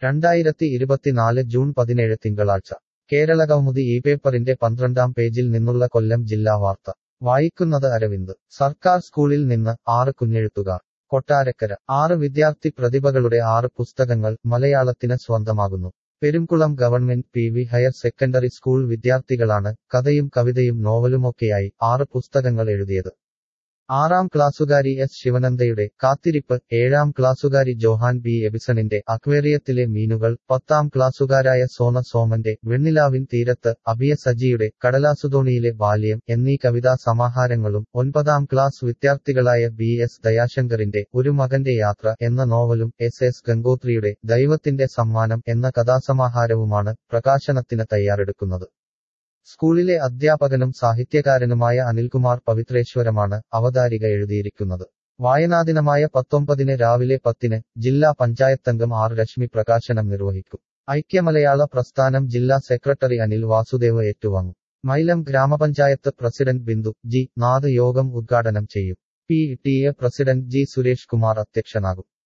രണ്ടായിരത്തി ഇരുപത്തിനാല് ജൂൺ പതിനേഴ് തിങ്കളാഴ്ച കേരളകൗമുദി ഈ പേപ്പറിന്റെ പന്ത്രണ്ടാം പേജിൽ നിന്നുള്ള കൊല്ലം ജില്ലാ വാർത്ത വായിക്കുന്നത് അരവിന്ദ് സർക്കാർ സ്കൂളിൽ നിന്ന് ആറ് കുഞ്ഞെഴുത്തുകാർ കൊട്ടാരക്കര ആറ് വിദ്യാർത്ഥി പ്രതിഭകളുടെ ആറ് പുസ്തകങ്ങൾ മലയാളത്തിന് സ്വന്തമാകുന്നു Perumkulam government P V higher secondary school വിദ്യാർത്ഥികളാണ് കഥയും കവിതയും നോവലുമൊക്കെയായി ആറ് പുസ്തകങ്ങൾ എഴുതിയത് ആറാം ക്ലാസ്സുകാരി എസ് ശിവനന്ദയുടെ കാത്തിരിപ്പ് ഏഴാം ക്ലാസ്സുകാരി ജോഹാൻ ബി എബിസണിന്റെ അക്വേറിയത്തിലെ മീനുകൾ പത്താം ക്ലാസ്സുകാരായ സോന സോമന്റെ വെണ്ണിലാവിൻ തീരത്ത് അഭിയ സജിയുടെ കടലാസുതോണിയിലെ ബാല്യം എന്നീ കവിതാ സമാഹാരങ്ങളും ഒൻപതാം ക്ലാസ് വിദ്യാർത്ഥികളായ ബി എസ് ദയാശങ്കറിന്റെ ഒരു മകന്റെ യാത്ര എന്ന നോവലും എസ് എസ് ഗംഗോത്രിയുടെ ദൈവത്തിന്റെ സമ്മാനം എന്ന കഥാസമാഹാരവുമാണ് പ്രകാശനത്തിന് തയ്യാറെടുക്കുന്നത് സ്കൂളിലെ അധ്യാപകനും സാഹിത്യകാരനുമായ അനിൽകുമാർ പവിത്രേശ്വരമാണ് അവതാരിക എഴുതിയിരിക്കുന്നത് വായനാദിനമായ പത്തൊമ്പതിന് രാവിലെ പത്തിന് ജില്ലാ പഞ്ചായത്തംഗം ആർ രശ്മി പ്രകാശനം നിർവഹിക്കും ഐക്യമലയാള പ്രസ്ഥാനം ജില്ലാ സെക്രട്ടറി അനിൽ വാസുദേവ് ഏറ്റുവാങ്ങും മൈലം ഗ്രാമപഞ്ചായത്ത് പ്രസിഡന്റ് ബിന്ദു ജി നാഥ് യോഗം ഉദ്ഘാടനം ചെയ്യും P T A president G Suresh Kumar അധ്യക്ഷനാകും